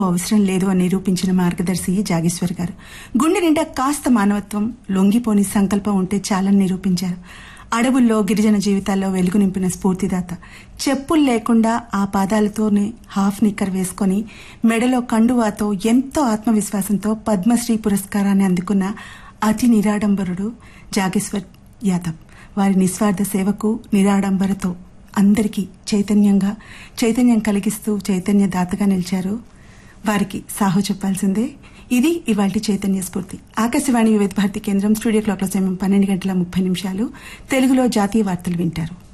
అవసరం లేదు అని నిరూపించిన మార్గదర్శి జాగేశ్వర్ గారు గుండె నిండా కాస్త మానవత్వం లొంగిపోని సంకల్పం ఉంటే చాలని నిరూపించారు అడవుల్లో గిరిజన జీవితాల్లో వెలుగు నింపిన స్ఫూర్తిదాత చెప్పులు లేకుండా ఆ పాదాలతోనే హాఫ్ నిక్కర్ వేసుకొని మెడలో కండువాతో ఎంతో ఆత్మవిశ్వాసంతో పద్మశ్రీ పురస్కారాన్ని అందుకున్న అతి నిరాడంబరుడు జాగేశ్వర్ యాదవ్ వారి నిస్వార్థ సేవకు నిరాడంబరతో అందరికీ చైతన్యంగా చైతన్యం కలిగిస్తూ చైతన్య దాతగా నిలిచారు వారికి సాహు చెప్పాల్సిందే ఇది ఇవాళ చైతన్య స్ఫూర్తి ఆకాశవాణి వివిధ భారతి కేంద్రం స్టూడియో క్లాక్ల సమయం పన్నెండు గంటల ముప్పై నిమిషాలు తెలుగులో జాతీయ వార్తలు వింటారు